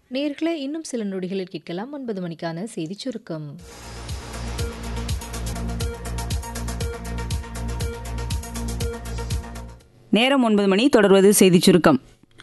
நேர்களே இன்னும் சில நொடிகளில் கேட்கலாம் ஒன்பது மணிக்கான செய்திச் சுருக்கம் நேரம் ஒன்பது மணி தொடர்வது செய்திச் சுருக்கம்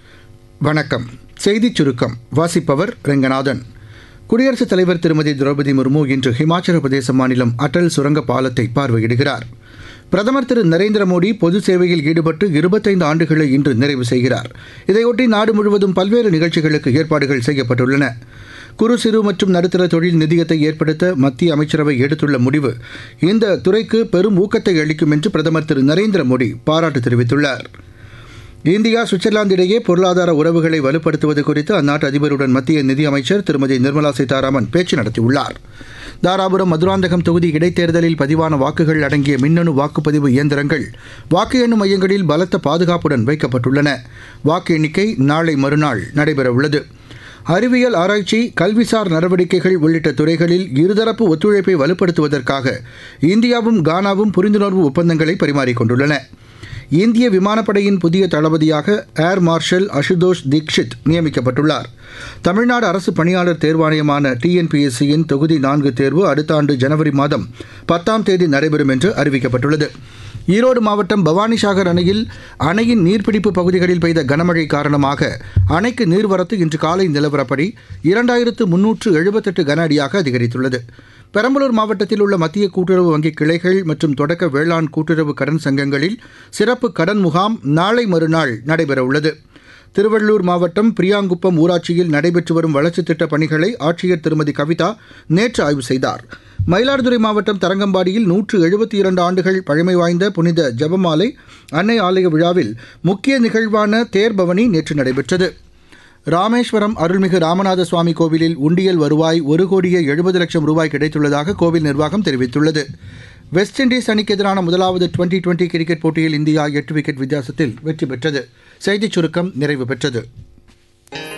வணக்கம் செய்திச் சுருக்கம் வாசிப்பவர் ரெங்கநாதன் குடியரசுத் தலைவர் திருமதி திரௌபதி முர்மு இன்று ஹிமாச்சல பிரதேச மாநிலம் அடல் சுரங்க பாலத்தை பார்வையிடுகிறார் பிரதமர் திரு நரேந்திர மோடி பொது சேவையில் ஈடுபட்டு இருபத்தைந்து ஆண்டுகளை இன்று நிறைவு செய்கிறார் இதையொட்டி நாடு முழுவதும் பல்வேறு நிகழ்ச்சிகளுக்கு ஏற்பாடுகள் செய்யப்பட்டுள்ளன குறு சிறு மற்றும் நடுத்தர தொழில் நிதியத்தை ஏற்படுத்த மத்திய அமைச்சரவை எடுத்துள்ள முடிவு இந்த துறைக்கு பெரும் ஊக்கத்தை அளிக்கும் என்று பிரதமர் திரு நரேந்திர மோடி பாராட்டு தெரிவித்துள்ளார் இந்தியா சுவிட்சர்லாந்து இடையே பொருளாதார உறவுகளை வலுப்படுத்துவது குறித்து அந்நாட்டு அதிபருடன் மத்திய நிதியமைச்சர் திருமதி நிர்மலா சீதாராமன் பேச்சு நடத்தியுள்ளார் தாராபுரம் மதுராந்தகம் தொகுதி இடைத்தேர்தலில் பதிவான வாக்குகள் அடங்கிய மின்னணு வாக்குப்பதிவு இயந்திரங்கள் வாக்கு எண்ணும் மையங்களில் பலத்த பாதுகாப்புடன் வைக்கப்பட்டுள்ளன வாக்கு எண்ணிக்கை நாளை மறுநாள் நடைபெறவுள்ளது அறிவியல் ஆராய்ச்சி கல்விசார் நடவடிக்கைகள் உள்ளிட்ட துறைகளில் இருதரப்பு ஒத்துழைப்பை வலுப்படுத்துவதற்காக இந்தியாவும் கானாவும் புரிந்துணர்வு ஒப்பந்தங்களை பரிமாறிக்கொண்டுள்ளன இந்திய விமானப்படையின் புதிய தளபதியாக ஏர் மார்ஷல் அசுதோஷ் தீக்ஷித் நியமிக்கப்பட்டுள்ளார் தமிழ்நாடு அரசு பணியாளர் தேர்வாணையமான டிஎன்பிஎஸ்சியின் தொகுதி நான்கு தேர்வு அடுத்த ஆண்டு ஜனவரி மாதம் பத்தாம் தேதி நடைபெறும் என்று அறிவிக்கப்பட்டுள்ளது ஈரோடு மாவட்டம் பவானிசாகர் அணையில் அணையின் நீர்பிடிப்பு பகுதிகளில் பெய்த கனமழை காரணமாக அணைக்கு நீர்வரத்து இன்று காலை நிலவரப்படி இரண்டாயிரத்து முன்னூற்று எழுபத்தெட்டு கன அடியாக அதிகரித்துள்ளது பெரம்பலூர் மாவட்டத்தில் உள்ள மத்திய கூட்டுறவு வங்கி கிளைகள் மற்றும் தொடக்க வேளாண் கூட்டுறவு கடன் சங்கங்களில் சிறப்பு கடன் முகாம் நாளை மறுநாள் நடைபெறவுள்ளது திருவள்ளூர் மாவட்டம் பிரியாங்குப்பம் ஊராட்சியில் நடைபெற்று வரும் வளர்ச்சித் திட்டப் பணிகளை ஆட்சியர் திருமதி கவிதா நேற்று ஆய்வு செய்தார் மயிலாடுதுறை மாவட்டம் தரங்கம்பாடியில் நூற்று எழுபத்தி இரண்டு ஆண்டுகள் பழமை வாய்ந்த புனித ஜெபமாலை அன்னை ஆலய விழாவில் முக்கிய நிகழ்வான தேர்பவனி நேற்று நடைபெற்றது ராமேஸ்வரம் அருள்மிகு ராமநாத சுவாமி கோவிலில் உண்டியல் வருவாய் ஒரு கோடியே எழுபது லட்சம் ரூபாய் கிடைத்துள்ளதாக கோவில் நிர்வாகம் தெரிவித்துள்ளது வெஸ்ட் இண்டீஸ் அணிக்கு எதிரான முதலாவது டுவெண்டி டுவெண்டி கிரிக்கெட் போட்டியில் இந்தியா எட்டு விக்கெட் வித்தியாசத்தில் வெற்றி பெற்றது செய்திச் சுருக்கம் நிறைவு பெற்றது